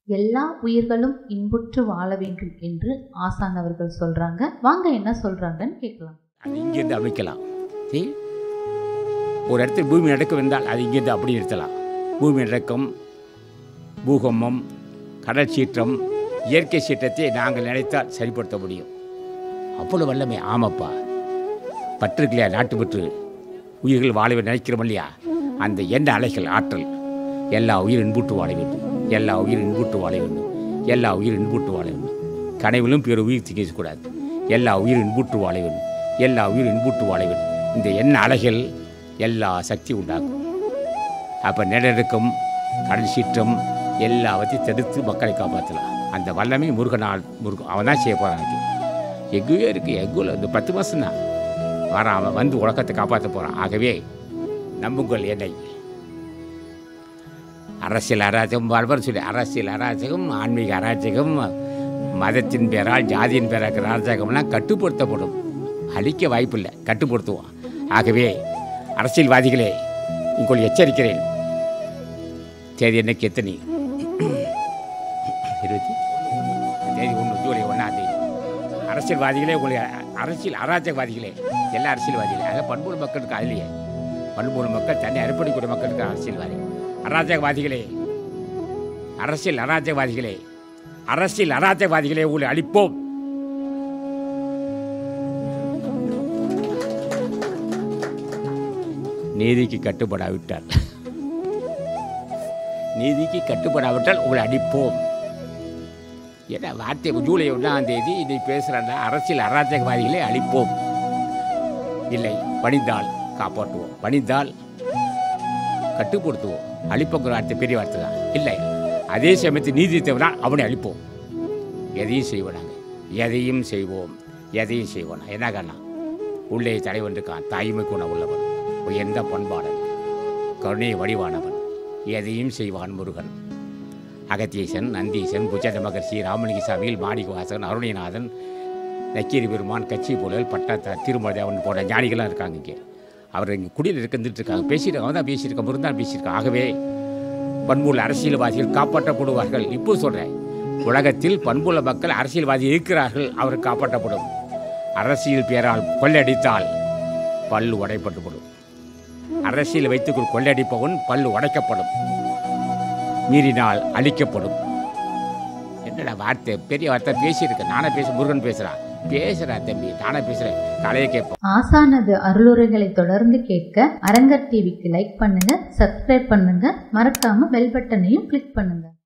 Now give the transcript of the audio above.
எல்லா உயிர்களும் இன்புற்று வாழ வேண்டும் என்று ஆசான் அவர்கள் சொல்றாங்க வாங்க என்ன சொல்றாங்கன்னு கேட்கலாம் அது இங்கேருந்து அமைக்கலாம் சரி ஒரு இடத்துல பூமி நடக்கம் இருந்தால் அது இங்கேருந்து அப்படி நிறுத்தலாம் பூமி நடக்கம் பூகம்பம் கடல் சீற்றம் இயற்கை சீற்றத்தை நாங்கள் நினைத்தால் சரிப்படுத்த முடியும் அவ்வளோ வல்லமை ஆமாப்பா பற்று இருக்கு இல்லையா நாட்டு பற்று உயிர்கள் வாழ நினைக்கிறோம் இல்லையா அந்த எண்ண அலைகள் ஆற்றல் எல்லா உயிர் இன்புட்டு வாழ வேண்டும் எல்லா உயிர் இன்புட்டு வாழ வேண்டும் எல்லா உயிர் இன்புட்டு வாழ வேண்டும் கனவிலும் பிற உயிர் திக்கக்கூடாது எல்லா உயிர் இன்புட்டு வாழ வேண்டும் எல்லா உயிர் இன்புட்டு வாழ வேண்டும் இந்த எண்ண அலைகள் எல்லா சக்தி உண்டாக்கும் அப்போ நிலநடுக்கம் கடல் சீற்றம் எல்லாவற்றையும் தடுத்து மக்களை காப்பாற்றலாம் அந்த வல்லமை முருகனால் முருகன் அவன் தான் செய்ய போகிறான் அது எங்கேயோ இருக்குது எங்கூல இந்த பத்து மாதம் தான் வரான் அவன் வந்து உலகத்தை காப்பாற்ற போகிறான் ஆகவே நம்புங்கள் என்னை அரசியல் அராஜகம் வாழ்வர் சொல்லி அரசியல் அராஜகம் ஆன்மீக அராஜகம் மதத்தின் பேரால் ஜாதியின் பேரால் அராஜகம்லாம் கட்டுப்படுத்தப்படும் அழிக்க வாய்ப்பில்லை கட்டுப்படுத்துவோம் ஆகவே அரசியல்வாதிகளே உங்கள் எச்சரிக்கிறேன் தேதி என்னைக்கு எத்தனை இருபத்தி தேதி ஒன்று ஜூலை ஒன்றாம் தேதி அரசியல்வாதிகளே உங்களை அரசியல் அராஜகவாதிகளே எல்லா அரசியல்வாதிகளே அதாவது பண்புள்ள மக்களுக்கு அதுலையே பண்புள்ள மக்கள் தன்னை அர்ப்பணிக்கூடிய மக்களுக்கு அரசியல்வாதி அராஜகவாதிகளே அரசியல் அராஜகவாதிகளே அரசியல் அராஜகவாதிகளே உங்களை அழிப்போம் நீதிக்கு கட்டுப்படாவிட்டால் நீதிக்கு கட்டுப்படாவிட்டால் உங்களை அடிப்போம் ஏன்னா வார்த்தை ஜூலை ஒன்றாம் தேதி இதை பேசுகிறாங்க அரசியல் அராஜகவாதிகளை அழிப்போம் இல்லை பணிந்தால் காப்பாற்றுவோம் பணிந்தால் கட்டுப்படுத்துவோம் அழிப்போங்கிற வார்த்தை பெரிய வார்த்தை தான் இல்லை அதே சமயத்தில் நீதி தவிரால் அவனை அழிப்போம் எதையும் செய்வோம் நாங்கள் எதையும் செய்வோம் எதையும் செய்வோம் என்ன காரணம் உள்ளே தலைவன் இருக்கான் தாய்மை குணம் உள்ளவன் உயர்ந்த பண்பாளன் கருணை வடிவானவன் எதையும் செய்வான் முருகன் அகத்தீசன் நந்தீசன் புஜத மகர்ஷி ராமலிங்க சாமியில் மாணிகவாசன் அருணைநாதன் நக்கீரி பெருமான் கட்சி போலல் பட்ட திருமலைவன் போன்ற ஞானிகள்லாம் இருக்காங்க இங்கே அவர் இங்கே குடியில் இருந்துட்டு இருக்காங்க பேசியிருக்காங்க அவன் தான் பேசியிருக்கான் முருகன் தான் பேசியிருக்கான் ஆகவே பண்புள்ள அரசியல்வாதிகள் காப்பாற்றப்படுவார்கள் இப்போ சொல்கிறேன் உலகத்தில் பண்புள்ள மக்கள் அரசியல்வாதி இருக்கிறார்கள் அவர் காப்பாற்றப்படும் அரசியல் பேரால் கொள்ளடித்தால் பல்லு உடைப்பட்டுப்படும் அரசியல் வைத்துக் கொள்ளடிப்பவன் பல்லு உடைக்கப்படும் மீறினால் அழிக்கப்படும் என்னடா வார்த்தை பெரிய வார்த்தை பேசியிருக்க நானே பேச முருகன் பேசுகிறான் பேசுகிறா தம்பி நானே பேசுகிறேன் கலையை கேட்போம் ஆசானது அருளுரைகளை தொடர்ந்து கேட்க அரங்கர் டிவிக்கு லைக் பண்ணுங்க சப்ஸ்கிரைப் பண்ணுங்க மறக்காம பெல் பட்டனையும் கிளிக் பண்ணுங்க